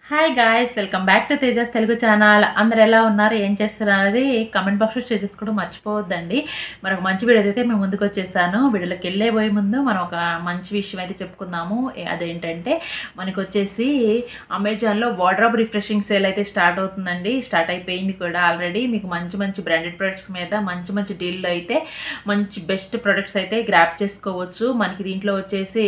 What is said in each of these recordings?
hi guys welcome back to Tejas Telugu channel అందరు ఎలా ఉన్నారు ఏం చేస్తున్నారు అనేది కమెంట్ బాక్స్లో షేర్ చేసుకోవడం మర్చిపోవద్దండి మరొక మంచి వీడియో అయితే మేము ముందుకు వచ్చేసాను వీడియోలోకి వెళ్ళే పోయే ముందు మనం ఒక మంచి విషయం అయితే చెప్పుకుందాము ఏ- అదేంటంటే మనకు వచ్చేసి అమెజాన్లో వార్డ్రాబ్ రిఫ్రెషింగ్ సేల్ అయితే స్టార్ట్ అవుతుందండి స్టార్ట్ అయిపోయింది కూడా ఆల్రెడీ మీకు మంచి మంచి బ్రాండెడ్ ప్రొడక్ట్స్ మీద మంచి మంచి డీల్లో అయితే మంచి బెస్ట్ ప్రొడక్ట్స్ అయితే గ్రాప్ చేసుకోవచ్చు మనకి దీంట్లో వచ్చేసి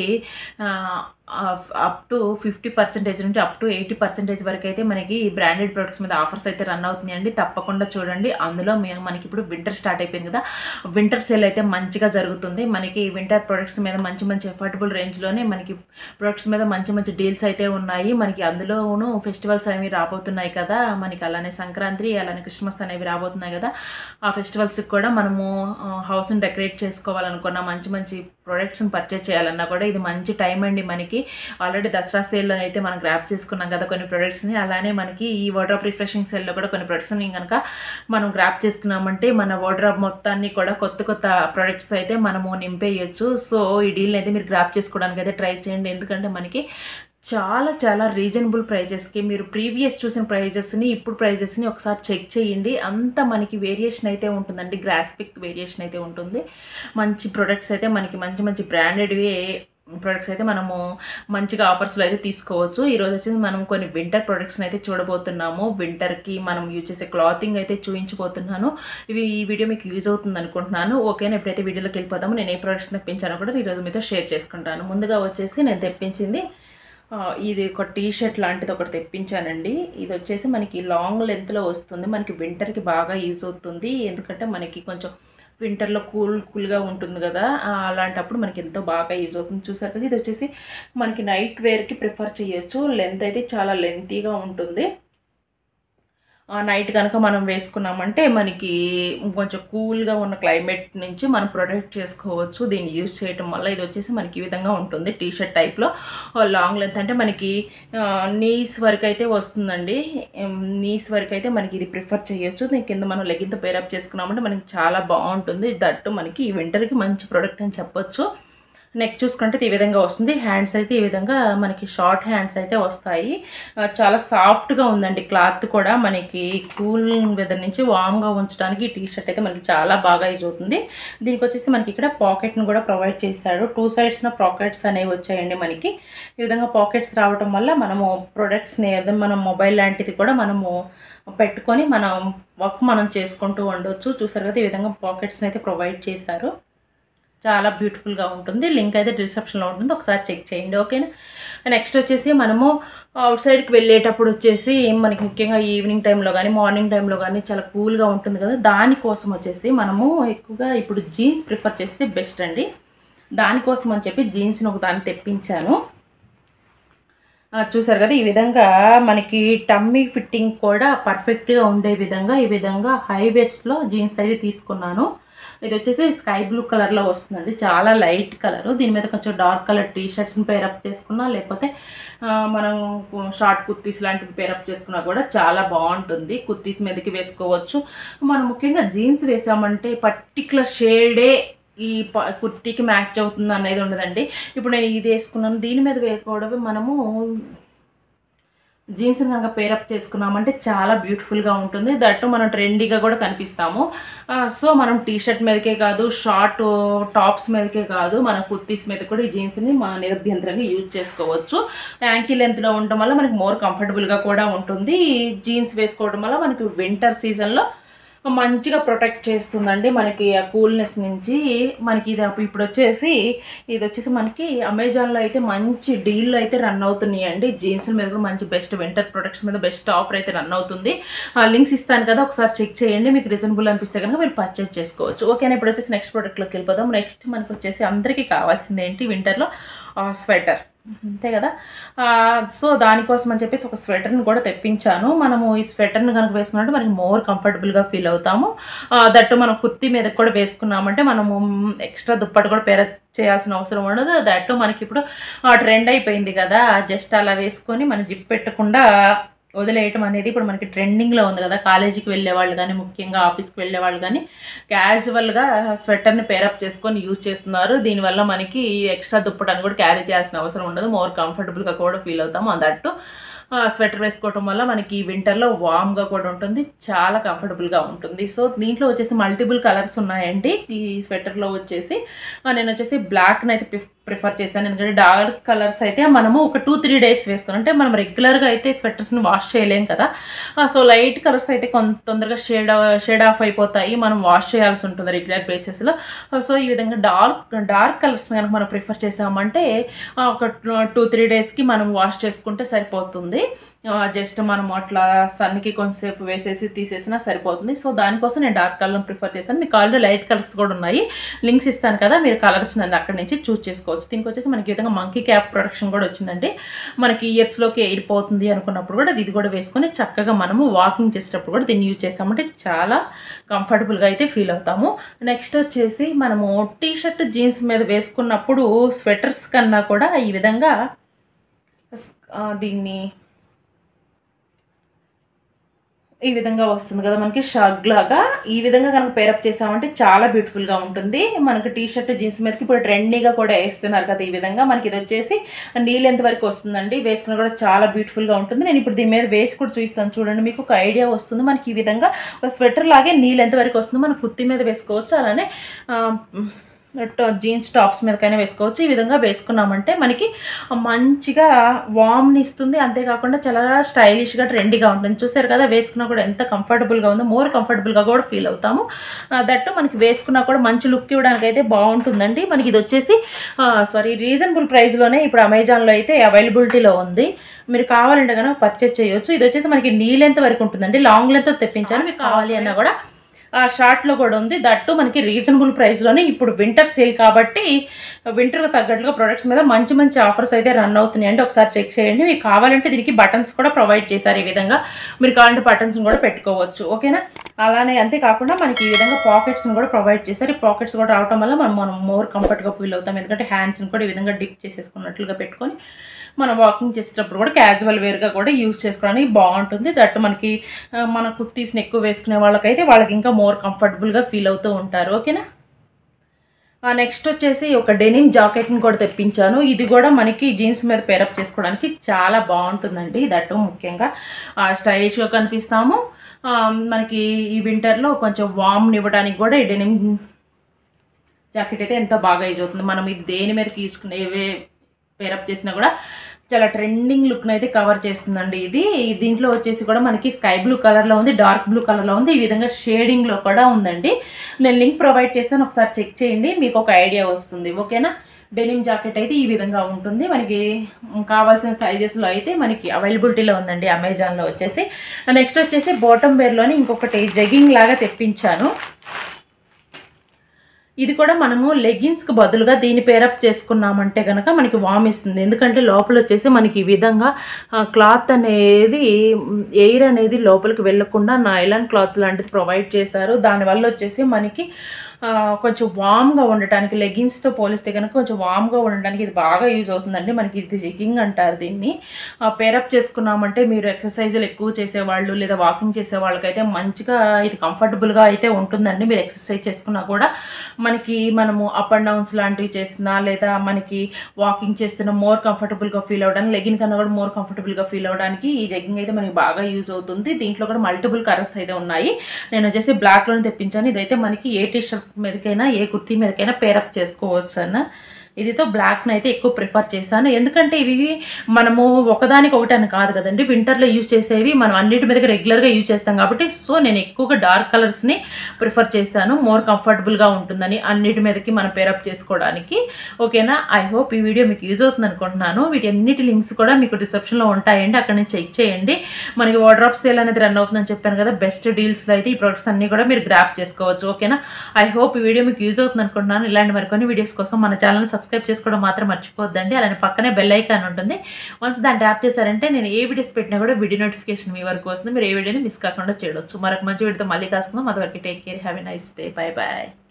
అప్ టు ఫిఫ్టీ పర్సెంటేజ్ నుంచి అప్ టు ఎయిటీ పర్సెంటేజ్ వరకు అయితే మనకి బ్రాండెడ్ ప్రొడక్ట్స్ మీద ఆఫర్స్ అయితే రన్ అవుతున్నాయండి తప్పకుండా చూడండి అందులో మే- మనకి ఇప్పుడు వింటర్ స్టార్ట్ అయిపోయింది కదా వింటర్ సేల్ అయితే మంచిగా జరుగుతుంది మనకి వింటర్ ప్రొడక్ట్స్ మీద మంచి మంచి అఫోర్డబుల్ రేంజ్లోనే మనకి ప్రొడక్ట్స్ మీద మంచి మంచి డీల్స్ అయితే ఉన్నాయి మనకి అందులోనూ ఫెస్టివల్స్ అనేవి రాబోతున్నాయి కదా మనకి అలానే సంక్రాంతి అలానే క్రిస్మస్ అనేవి రాబోతున్నాయి కదా ఆ ఫెస్టివల్స్కి కూడా మనము హౌస్ని డెకరేట్ చేసుకోవాలనుకున్న మంచి మంచి ప్రొడక్ట్స్ని పర్చేస్ చేయాలన్నా కూడా ఇది మంచి టైం అండి మనకి ఆల్రెడీ దసరా సేల్లో అయితే మనం గ్రాప్ చేసుకున్నాం కదా కొన్ని ప్రొడక్ట్స్ని అలానే మనకి ఈ వార్డ్రాప్ రిఫ్రెషింగ్ సేల్లో కూడా కొన్ని ప్రొడక్ట్స్ని కనుక మనం గ్రాప్ చేసుకున్నామంటే మన వార్డ్రాప్ మొత్తాన్ని కూడా కొత్త కొత్త ప్రొడక్ట్స్ అయితే మనము నింపేయచ్చు సో ఈ డీల్ని అయితే మీరు గ్రాప్ చేసుకోవడానికి అయితే ట్రై చేయండి ఎందుకంటే మనకి చాలా చాలా రీజనబుల్ ప్రైజెస్కి మీరు ప్రీవియస్ చూసిన ప్రైజెస్ని ఇప్పుడు ప్రైజెస్ని ఒకసారి చెక్ చేయండి అంత మనకి వేరియేషన్ అయితే ఉంటుందండి గ్రాస్పిక్ వేరియేషన్ అయితే ఉంటుంది మంచి ప్రొడక్ట్స్ అయితే మనకి మంచి మంచి బ్రాండెడ్వి ప్రొడక్ట్స్ అయితే మనము మంచిగా ఆఫర్స్లో అయితే తీసుకోవచ్చు ఈరోజు వచ్చేసి మనం కొన్ని వింటర్ ప్రొడక్ట్స్ని అయితే చూడబోతున్నాము వింటర్కి మనం యూజ్ చేసే క్లాతింగ్ అయితే చూపించబోతున్నాను ఇవి ఈ వీడియో మీకు యూజ్ అవుతుంది అనుకుంటున్నాను ఓకేనా ఎప్పుడైతే వీడియోలోకి వెళ్ళిపోతామో నేను ఏ ప్రొడక్ట్స్ తెప్పించానో కూడా ఈరోజు మీతో షేర్ చేసుకుంటాను ముందుగా వచ్చేసి నేను తెప్పించింది ఆ, ఇది ఒక టీ షర్ట్ లాంటిది ఒకటి తెప్పించానండి ఇది వచ్చేసి మనకి లాంగ్ లెంత్లో వస్తుంది మనకి వింటర్కి బాగా యూజ్ అవుతుంది ఎందుకంటే మనకి కొంచెం వింటర్లో కూల్ కూల్గా ఉంటుంది కదా ఆ, అలాంటప్పుడు మనకి ఎంతో బాగా యూజ్ అవుతుంది చూసారు కదా ఇది వచ్చేసి మనకి నైట్ వేర్కి ప్రిఫర్ చేయొచ్చు లెంత్ అయితే చాలా లెంతీగా ఉంటుంది ఆ నైట్ కనుక మనం వేసుకున్నామంటే మనకి కొంచెం కూల్గా ఉన్న క్లైమేట్ నుంచి మనం ప్రొటెక్ట్ చేసుకోవచ్చు దీన్ని యూజ్ చేయటం వల్ల ఇది వచ్చేసి మనకి ఈ విధంగా ఉంటుంది టీ షర్ట్ టైప్లో లాంగ్ లెంత్ అంటే మనకి నీస్ వరకు అయితే వస్తుందండి నీస్ వరకు అయితే మనకి ఇది ప్రిఫర్ చేయొచ్చు దీని కింద మనం లెగ్గింత పేరప్ చేసుకున్నామంటే మనకి చాలా బాగుంటుంది దట్టు మనకి ఈ వింటర్కి మంచి ప్రోడక్ట్ అని చెప్పొచ్చు నెక్ చూసుకుంటే ఈ విధంగా వస్తుంది హ్యాండ్స్ అయితే ఈ విధంగా మనకి షార్ట్ హ్యాండ్స్ అయితే వస్తాయి ఆ, చాలా సాఫ్ట్గా ఉందండి క్లాత్ కూడా మనకి కూల్ వెదర్ నుంచి వామ్గా ఉంచడానికి ఈ టీ షర్ట్ అయితే మనకి చాలా బాగా యూజ్ అవుతుంది దీనికి వచ్చేసి మనకి ఇక్కడ పాకెట్ను కూడా ప్రొవైడ్ చేశాడు టూ సైడ్స్న పాకెట్స్ అనేవి వచ్చాయండి మనకి ఈ విధంగా పాకెట్స్ రావడం వల్ల మనము ప్రొడక్ట్స్ని ఏదైనా మనం మొబైల్ లాంటిది కూడా మనము పెట్టుకొని మనం వర్క్ మనం చేసుకుంటూ ఉండొచ్చు చూసారు కదా ఈ విధంగా పాకెట్స్ని అయితే ప్రొవైడ్ చేశారు చాలా బ్యూటిఫుల్గా ఉంటుంది లింక్ అయితే డిస్క్రిప్షన్లో ఉంటుంది ఒకసారి చెక్ చేయండి ఓకేనా నెక్స్ట్ వచ్చేసి మనము అవుట్ సైడ్కి వెళ్ళేటప్పుడు వచ్చేసి మనకి ముఖ్యంగా ఈవినింగ్ టైంలో కానీ మార్నింగ్ టైంలో కానీ చాలా కూల్గా ఉంటుంది కదా దానికోసం వచ్చేసి మనము ఎక్కువగా ఇప్పుడు జీన్స్ ప్రిఫర్ చేస్తే బెస్ట్ అండి దానికోసం అని చెప్పి జీన్స్ని ఒక దాన్ని తెప్పించాను ఆ, చూసారు కదా ఈ విధంగా మనకి టమ్మీ ఫిట్టింగ్ కూడా పర్ఫెక్ట్గా ఉండే విధంగా ఈ విధంగా హై వేస్ట్లో జీన్స్ అయితే తీసుకున్నాను ఇది వచ్చేసి స్కై బ్లూ కలర్లో వస్తుందండి చాలా లైట్ కలర్ దీని మీద కొంచెం డార్క్ కలర్ టీ షర్ట్స్ని పేరప్ చేసుకున్నా లేకపోతే ఆ, మనం షార్ట్ కుర్తీస్ లాంటివి పేరప్ చేసుకున్నా కూడా చాలా బాగుంటుంది కుర్తీస్ మీదకి వేసుకోవచ్చు మనం ముఖ్యంగా జీన్స్ వేసామంటే పర్టికులర్ షేడే ఈ ప- కుర్తీకి మ్యాచ్ అవుతుంది అనేది ఉండదండి ఇప్పుడు నేను ఇది వేసుకున్నాను దీని మీద వేసుకోవడం మనము జీన్స్ కనుక పేరప్ చేసుకున్నామంటే చాలా బ్యూటిఫుల్గా ఉంటుంది దట్టు మనం ట్రెండీగా కూడా కనిపిస్తాము ఆ, సో మనం టీ షర్ట్ మీదకే కాదు షార్ట్ టాప్స్ మీదకే కాదు మన కుర్తీస్ మీద కూడా ఈ జీన్స్ని మా నిరభ్యంతరంగా యూజ్ చేసుకోవచ్చు యాంకిల్ లెంత్లో ఉండటం వల్ల మనకి మోర్ కంఫర్టబుల్గా కూడా ఉంటుంది జీన్స్ వేసుకోవడం వల్ల మనకి వింటర్ సీజన్లో మంచిగా ప్రొటెక్ట్ చేస్తుందండి మనకి ఆ కూల్నెస్ నుంచి మనకి ఇది అప్పుడు ఇప్పుడు వచ్చేసి ఇది వచ్చేసి మనకి అమెజాన్లో అయితే మంచి డీల్లో అయితే రన్ అవుతున్నాయండి జీన్స్ మీద కూడా మంచి బెస్ట్ వింటర్ ప్రొడక్ట్స్ మీద బెస్ట్ ఆఫర్ అయితే రన్ అవుతుంది ఆ లింక్స్ ఇస్తాను కదా ఒకసారి చెక్ చేయండి మీకు రీజనబుల్ అనిపిస్తే కనుక మీరు పర్చేస్ చేసుకోవచ్చు ఓకేనా ఇప్పుడు వచ్చేసి నెక్స్ట్ ప్రోడక్ట్లోకి వెళ్ళిపోదాం నెక్స్ట్ మనకి వచ్చేసి అందరికీ కావాల్సింది ఏంటి వింటర్లో స్వెటర్ అంతే కదా ఆ, సో దానికోసం అని చెప్పేసి ఒక స్వెటర్ని కూడా తెప్పించాను మనము ఈ స్వెటర్ని కనుక వేసుకున్నట్టు మనకి మోర్ కంఫర్టబుల్గా ఫీల్ అవుతాము ఆ, దట్టు మనం కుర్తీ మీద కూడా వేసుకున్నామంటే మనము ఎక్స్ట్రా దుప్పటి కూడా పేర చేయాల్సిన అవసరం ఉండదు దట్టు మనకి ఇప్పుడు ట్రెండ్ అయిపోయింది కదా జస్ట్ అలా వేసుకొని మనం జిప్ పెట్టకుండా వదిలేయటం అనేది ఇప్పుడు మనకి ట్రెండింగ్లో ఉంది కదా కాలేజీకి వెళ్ళే వాళ్ళు కానీ ముఖ్యంగా ఆఫీస్కి వెళ్ళే వాళ్ళు కానీ క్యాజువల్గా స్వెటర్ని పేరప్ చేసుకొని యూజ్ చేస్తున్నారు దీనివల్ల మనకి ఎక్స్ట్రా దుప్పటాన్ని కూడా క్యారీ చేయాల్సిన అవసరం ఉండదు మోర్ కంఫర్టబుల్గా కూడా ఫీల్ అవుతాము దట్టు స్వెటర్ వేసుకోవటం వల్ల మనకి వింటర్లో వామ్గా కూడా ఉంటుంది చాలా కంఫర్టబుల్గా ఉంటుంది సో దీంట్లో వచ్చేసి మల్టిపుల్ కలర్స్ ఉన్నాయండి ఈ స్వెటర్లో వచ్చేసి ఆ, నేను వచ్చేసి బ్లాక్ని అయితే ప్రిఫ్ ప్రిఫర్ చేస్తాను ఎందుకంటే డార్క్ కలర్స్ అయితే మనము ఒక టూ త్రీ డేస్ వేసుకుని అంటే మనం రెగ్యులర్గా అయితే స్వెటర్స్ని వాష్ చేయలేం కదా ఆ, సో లైట్ కలర్స్ అయితే కొంత తొందరగా షేడ్ షేడ్ ఆఫ్ అయిపోతాయి మనం వాష్ చేయాల్సి ఉంటుంది రెగ్యులర్ బేసిస్లో సో ఈ విధంగా డార్క్ డార్క్ కలర్స్ కనుక మనం ప్రిఫర్ చేసామంటే ఆ, ఒక టూ త్రీ డేస్కి మనం వాష్ చేసుకుంటే సరిపోతుంది జస్ట్ మనం అట్లా సన్కి కొంచెంసేపు వేసేసి తీసేసినా సరిపోతుంది సో దానికోసం నేను డార్క్ కలర్ ప్రిఫర్ చేస్తాను మీకు ఆల్రెడీ లైట్ కలర్స్ కూడా ఉన్నాయి లింక్స్ ఇస్తాను కదా మీరు కలర్స్ నన్ను అక్కడి నుంచి చూస్ చేసుకోవచ్చు దీనికి వచ్చేసి మనకి ఈ విధంగా మంకీ క్యాప్ ప్రొడక్షన్ కూడా వచ్చిందండి మనకి ఇయర్స్లోకి ఎయిర్ పోతుంది అనుకున్నప్పుడు కూడా ఇది కూడా వేసుకొని చక్కగా మనము వాకింగ్ చేసేటప్పుడు కూడా దీన్ని యూజ్ చేసామంటే చాలా కంఫర్టబుల్గా అయితే ఫీల్ అవుతాము నెక్స్ట్ వచ్చేసి మనము టీ షర్ట్ జీన్స్ మీద వేసుకున్నప్పుడు స్వెటర్స్ కన్నా కూడా ఈ విధంగా ఆ, దీన్ని ఈ విధంగా వస్తుంది కదా మనకి షర్ట్ లాగా ఈ విధంగా కనుక పేరప్ చేసామంటే చాలా బ్యూటిఫుల్గా ఉంటుంది మనకి టీ షర్ట్ జీన్స్ మీదకి ఇప్పుడు ట్రెండీగా కూడా వేస్తున్నారు కదా ఈ విధంగా మనకి ఇది వచ్చేసి నీళ్ళు ఎంత వరకు వస్తుందండి వేసుకున్న కూడా చాలా బ్యూటిఫుల్గా ఉంటుంది నేను ఇప్పుడు దీని మీద వేసి కూడా చూపిస్తాను చూడండి మీకు ఒక ఐడియా వస్తుంది మనకి ఈ విధంగా ఒక స్వెటర్ లాగే నీళ్ళు ఎంత వరకు వస్తుందో మనం కుత్తి మీద వేసుకోవచ్చు అలానే ఆ, జీన్స్ టాప్స్ మీదకైనా వేసుకోవచ్చు ఈ విధంగా వేసుకున్నామంటే మనకి మంచిగా వామ్ని ఇస్తుంది అంతేకాకుండా చాలా స్టైలిష్గా ట్రెండీగా ఉంటుంది చూసారు కదా వేసుకున్నా కూడా ఎంత కంఫర్టబుల్గా ఉందో మోర్ కంఫర్టబుల్గా కూడా ఫీల్ అవుతాము దట్టు మనకి వేసుకున్నా కూడా మంచి లుక్ ఇవ్వడానికి అయితే బాగుంటుందండి మనకి ఇది వచ్చేసి సారీ రీజనబుల్ ప్రైస్లోనే ఇప్పుడు అమెజాన్లో అయితే అవైలబిలిటీలో ఉంది మీరు కావాలంటే కనుక పర్చేస్ చేయొచ్చు ఇది వచ్చేసి మనకి నీ లెంత్ వరకు ఉంటుందండి లాంగ్ లెంత్ తెప్పించాను మీకు కావాలి అన్నా కూడా ఆ షార్ట్లో కూడా ఉంది దట్టు మనకి రీజనబుల్ ప్రైస్లోనే ఇప్పుడు వింటర్ సేల్ కాబట్టి వింటర్కి తగ్గట్టుగా ప్రొడక్ట్స్ మీద మంచి మంచి ఆఫర్స్ అయితే రన్ అవుతున్నాయి అండి ఒకసారి చెక్ చేయండి మీకు కావాలంటే దీనికి బటన్స్ కూడా ప్రొవైడ్ చేశారు ఈ విధంగా మీరు కావాలంటే బటన్స్ కూడా పెట్టుకోవచ్చు ఓకేనా అలానే అంతేకాకుండా మనకి ఈ విధంగా పాకెట్స్ని కూడా ప్రొవైడ్ చేశారు ఈ పాకెట్స్ కూడా రావడం వల్ల మనం మనం మోర్ కంఫర్ట్గా ఫీల్ అవుతాం ఎందుకంటే హ్యాండ్స్ని కూడా ఈ విధంగా డిప్ చేసేసుకున్నట్లుగా పెట్టుకొని మనం వాకింగ్ చేసేటప్పుడు కూడా క్యాజువల్ వేర్గా కూడా యూజ్ చేసుకోవడానికి బాగుంటుంది దట్ మనకి ఆ, మన కుర్తీస్ని ఎక్కువ వేసుకునే వాళ్ళకైతే వాళ్ళకి ఇంకా మోర్ కంఫర్టబుల్గా ఫీల్ అవుతూ ఉంటారు ఓకేనా నెక్స్ట్ వచ్చేసి ఒక డెనిమ్ జాకెట్ని కూడా తెప్పించాను ఇది కూడా మనకి జీన్స్ మీద పేరప్ చేసుకోవడానికి చాలా బాగుంటుందండి దట్టు ముఖ్యంగా స్టైలిష్గా కనిపిస్తాము ఆ, మనకి ఈ వింటర్లో కొంచెం వామ్ని ఇవ్వడానికి కూడా ఈ డెనిమ్ జాకెట్ అయితే ఎంత బాగా యూజ్ అవుతుంది మనం ఇది దేని మీద తీసుకునే ఏవే పేరప్ చేసినా కూడా చాలా ట్రెండింగ్ లుక్ని అయితే కవర్ చేస్తుందండి ఇది దీంట్లో వచ్చేసి కూడా మనకి స్కై బ్లూ కలర్లో ఉంది డార్క్ బ్లూ కలర్లో ఉంది ఈ విధంగా షేడింగ్లో కూడా ఉందండి నేను లింక్ ప్రొవైడ్ చేస్తాను ఒకసారి చెక్ చేయండి మీకు ఒక ఐడియా వస్తుంది ఓకేనా డెనిమ్ జాకెట్ అయితే ఈ విధంగా ఉంటుంది మనకి కావాల్సిన సైజెస్లో అయితే మనకి అవైలబిలిటీలో ఉందండి అమెజాన్లో వచ్చేసి నెక్స్ట్ వచ్చేసి బాటమ్ వేర్లోని ఇంకొకటి జగింగ్ లాగా తెప్పించాను ఇది కూడా మనము లెగిన్స్కి బదులుగా దీన్ని పేరప్ చేసుకున్నామంటే కనుక మనకి వామ్ ఇస్తుంది ఎందుకంటే లోపల వచ్చేసి మనకి ఈ విధంగా క్లాత్ అనేది ఎయిర్ అనేది లోపలికి వెళ్ళకుండా నైలాన్ క్లాత్ లాంటిది ప్రొవైడ్ చేశారు దానివల్ల వచ్చేసి మనకి ఆ, కొంచెం వామ్గా ఉండటానికి లెగిన్స్తో పోలిస్తే కనుక కొంచెం వామ్గా ఉండడానికి ఇది బాగా యూజ్ అవుతుందండి మనకి ఇది జిగ్గింగ్ అంటారు దీన్ని పేరప్ చేసుకున్నామంటే మీరు ఎక్సర్సైజులు ఎక్కువ చేసేవాళ్ళు లేదా వాకింగ్ చేసే వాళ్ళకైతే మంచిగా ఇది కంఫర్టబుల్గా అయితే ఉంటుందండి మీరు ఎక్సర్సైజ్ చేసుకున్నా కూడా మనకి మనము అప్ అండ్ డౌన్స్ లాంటివి చేసినా లేదా మనకి వాకింగ్ చేస్తున్న మోర్ కంఫర్టబుల్గా ఫీల్ అవ్వడానికి లెగిన్ కన్నా కూడా మోర్ కంఫర్టబుల్గా ఫీల్ అవ్వడానికి ఈ జగ్గింగ్ అయితే మనకి బాగా యూజ్ అవుతుంది దీంట్లో కూడా మల్టిపుల్ కలర్స్ అయితే ఉన్నాయి నేను వచ్చేసి బ్లాక్లోనే తెప్పించాను ఇదైతే మనకి ఏ టీ షర్ట్ మీదకైనా ఏ కుర్తీ మీదకైనా పేరప్ చేసుకోవచ్చు అన్న ఇదితో బ్లాక్ని అయితే ఎక్కువ ప్రిఫర్ చేశాను ఎందుకంటే ఇవి మనము ఒకదానికి ఒకటి అని కాదు కదండి వింటర్లో యూజ్ చేసేవి మనం అన్నిటి మీదకి రెగ్యులర్గా యూజ్ చేస్తాం కాబట్టి సో నేను ఎక్కువగా డార్క్ కలర్స్ని ప్రిఫర్ చేశాను మోర్ కంఫర్టబుల్గా ఉంటుందని అన్నిటి మీదకి మనం పేరప్ చేసుకోవడానికి ఓకేనా ఐ హోప్ ఈ వీడియో మీకు యూజ్ అవుతుంది అనుకుంటున్నాను వీటి అన్నిటి లింక్స్ కూడా మీకు డిస్క్రిప్షన్లో ఉంటాయండి అక్కడ నుంచి చెక్ చేయండి మనకి వార్డ్రాప్ సేల్ అనేది రన్ అవుతుందని చెప్పాను కదా బెస్ట్ డీల్స్లో అయితే ఈ ప్రొడక్ట్స్ అన్నీ కూడా మీరు గ్రాప్ చేసుకోవచ్చు ఓకేనా ఐ హోప్ ఈ వీడియో మీకు యూజ్ అవుతుంది అనుకుంటున్నాను ఇలాంటి మరికొన్ని వీడియోస్ కోసం మన ఛానల్ సబ్స్క్రైబ్ చేసుకోవడం మాత్రం మర్చిపోద్దండి అలానే పక్కనే బెల్ ఐకాన్ ఉంటుంది వన్స్ దాన్ని ట్యాప్ చేశారంటే నేను ఏ వీడియోస్ పెట్టినా కూడా వీడియో నోటిఫికేషన్ మీ వరకు వస్తుంది మీరు ఏ వీడియోని మిస్ కాకుండా చేయవచ్చు మరొక మంచి వీడియోతో మళ్ళీ కాసుకుందాం అదివరకు take care have a nice day bye bye